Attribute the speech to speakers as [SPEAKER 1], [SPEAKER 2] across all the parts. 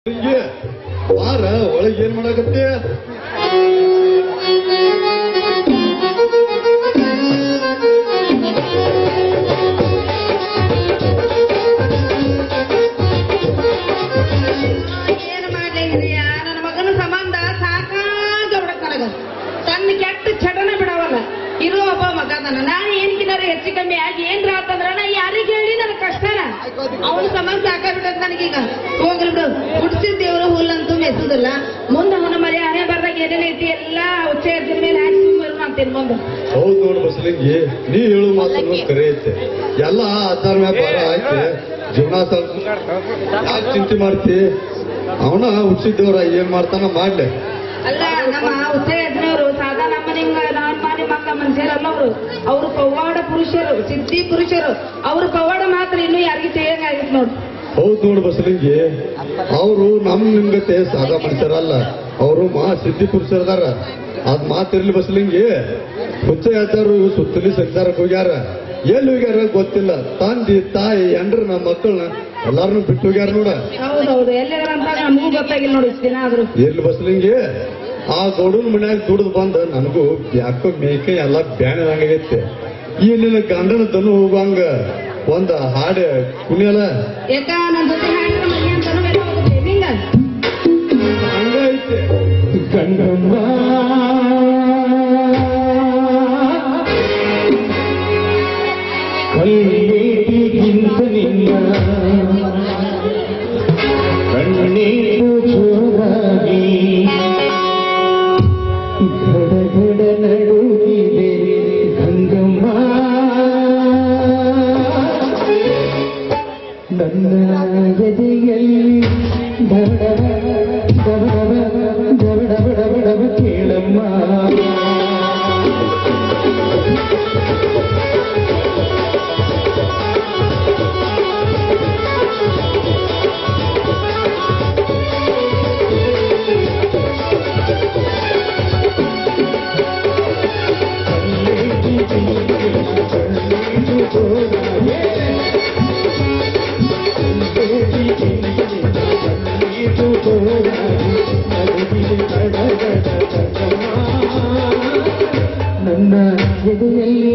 [SPEAKER 1] ಹಿಂಗೆ ಬಾರ ಒಳಗೆ ಏನ್ ಮಾಡಾಕತ್ತೆ
[SPEAKER 2] ಏನ್ ಮಾಡ್ಲಿ ಹಿರಿಯ ನನ್ನ ಮಗನ ಸಂಬಂಧ ಸಾಕಾಗ ಬಿಡಕ್ ನನಗ ತನ್ನ ಕೆಟ್ಟ ಚಟನ ಬಿಡವಲ್ಲ ಇರೋ ಒಬ್ಬ ಮಗ ಅದಾನ ನಾನು ಏನ್ಕಿನಾರ ಹೆಚ್ಚು ಕಮ್ಮಿ ಆಗಿ ಏನ್ರ ಆತಂದ್ರ ನಾ ಯಾರಿಗೆ ಹೇಳಿ ನನ್ನ ಕಷ್ಟನ ಅವನ ಸಂಬಂಧ ಸಾಕಾಗ್ಬಿಟ್ಟದ ನನಗೀಗ ಹೋಗ್ಲಿ ಬಿಡು ಹುಡ್ಸಿದ ದೇವ್ರ ಹುಲ್ಲಂತೂ ಮೆಚ್ಚುದಿಲ್ಲ ಮುಂದೆ ಅವನ ಮನೆ ಹಣೆ ಬರ್ದಾಗ ಏನೇನ್ ಐತಿ ಎಲ್ಲ ಉಚ್ಚ ಎದ್ದಿನ ಮೇಲೆ ಹಾಕಿ ಸುಮ್ಮನೆ ಮಾಡ್ತೀನಿ ಮುಂದೆ
[SPEAKER 1] ಹೌದು ನೋಡು ಬಸಲಿಂಗಿ ನೀ ಹೇಳು ಮಾತು ಕರೆ ಐತೆ ಎಲ್ಲ ಆಚಾರ ಮ್ಯಾಗ ಬಾರ ಆಯ್ತು ಜೀವನ ಸ್ವಲ್ಪ ಯಾಕೆ ಚಿಂತೆ ಮಾಡ್ತಿ ಅವನ ಹುಟ್ಟಿಸಿದ್ದೇವ್ರ ಏನ್ ಮಾಡ್ತಾನ ಮಾಡ್ಲಿ
[SPEAKER 2] ಅಲ್ಲ ನಮ್ಮ ಉಚ್ಚ ಎದ್ದಿನವರು ಸಾದಾ ನಮ್ಮ ನಿಂಗ ನಮ್ಮ ನಿಮ್ಮಂಗ ಮನುಷ್ಯರಲ್ಲ ಅವರು ಅವರು ಪವಾಡ ಪುರುಷರು ಸಿದ್ಧಿ ಪುರುಷರು ಅವ್ರ ಪವಾಡ ಮಾತ್ರ ಇನ್ನೂ ಯಾರಿಗೂ ತಿಳಿಯಂಗಾಗಿತ್ತು ನೋಡು
[SPEAKER 1] ಹೌದು ನೋಡು ಬಸಲಿಂಗಿ ಅವರು ನಮ್ ನಿಮ್ಗತೆ ಸಾದಾ ಮನುಷ್ಯರಲ್ಲ ಅವರು ಮಹಾ ಸಿದ್ಧಿ ಪುರುಷರದಾರ ಅದ್ ಮಾತಿರ್ಲಿ ಬಸಲಿಂಗಿ ಹುಚ್ಚ ಯಾಚಾರು ಸುತ್ತಲಿ ಸಂಚಾರಕ್ಕೆ ಹೋಗ್ಯಾರ ಎಲ್ಲಿ ಹೋಗ್ಯಾರ ಗೊತ್ತಿಲ್ಲ ತಂದಿ ತಾಯಿ ಎಂಡ್ರ ನಮ್ಮ ಮಕ್ಕಳನ್ನ ಎಲ್ಲಾರನು ಬಿಟ್ಟು ಹೋಗ್ಯಾರ ನೋಡ
[SPEAKER 2] ಹೌದೌದು ಎಲ್ಲರ ಅಂತ ನಮಗೂ ಗೊತ್ತಾಗಿಲ್ಲ ನೋಡಿ ಇಷ್ಟು ದಿನ ಆದ್ರೂ
[SPEAKER 1] ಎಲ್ಲಿ ಬಸ್ಲಿಂಗಿ ಆ ಗೌಡನ ಮನ್ಯಾಗ ದುಡ್ದು ಬಂದ ನನಗೂ ಯಾಕೋ ಮೇಕೆ ಎಲ್ಲ ಬ್ಯಾಣದಂಗೈತೆ ಈ ನಿನ್ನ ಗಂಡನ ತನು ಹೋಗಂಗ ಒಂದ ಹಾಡ ಕುಣಿಯಲ್ಲ
[SPEAKER 2] ಯಾಕ ನನ್ನ ಜೊತೆ ಹಾಡಿದ್ರೆ ಮನೆ ಅಂತಾನು ಬೇರೆ ಹೋಗುತ್ತೆ ನಿಂಗ
[SPEAKER 1] ಹಂಗೈತೆ
[SPEAKER 3] ಗಂಗಮ್ಮ ಕಣ್ಣೀಟಿಗಿಂತ ನಿನ್ನ ಕಣ್ಣೀರು ಜೋರಾಗಿ ಗಡಗಡ ನಡುಗಿದೆ ಗಂಗಮ್ಮ ನನ್ನ ಎದೆಯಲ್ಲಿ ಡಬಡಬ ಡಬಡಬ ಡಬಡಬ ಡಬಡಬ ಕೇಳಮ್ಮ ನನ್ನ ಎದೆಯಲ್ಲಿ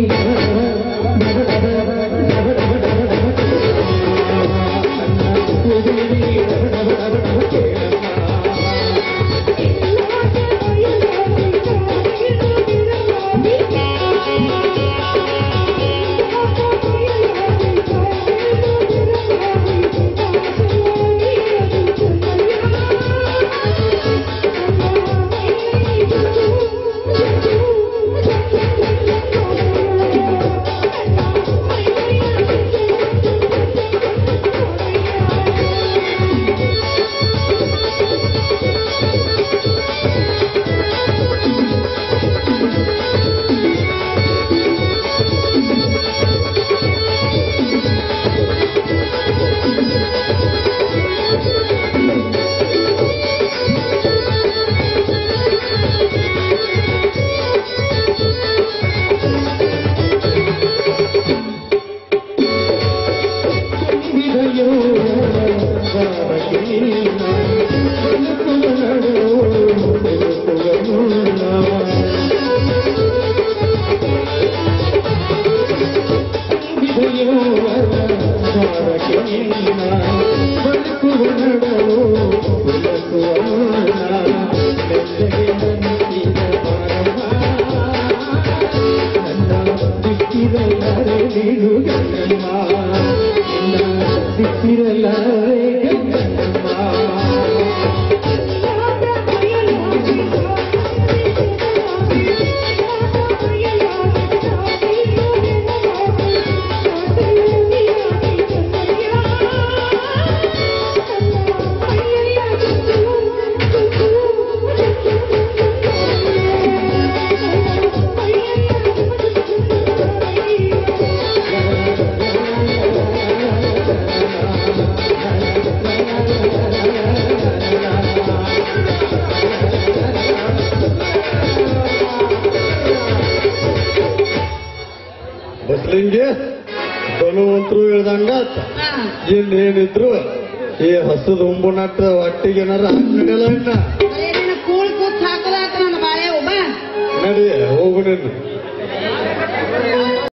[SPEAKER 1] ಬಸ್ಲಿಂಗಿ ಬಲವಂತರು ಹೇಳ್ದಂಗ
[SPEAKER 2] ಹಾ
[SPEAKER 1] ಇನ್ನೇನಿದ್ರು ಈ ಹಸದ ಉಂಬು ನಟ್ಟ ಹೊಟ್ಟಿಗೆ ಏನಾರ ಹಂಗ್ ನಡೆಯಲ್ಲ ಇನ್ನ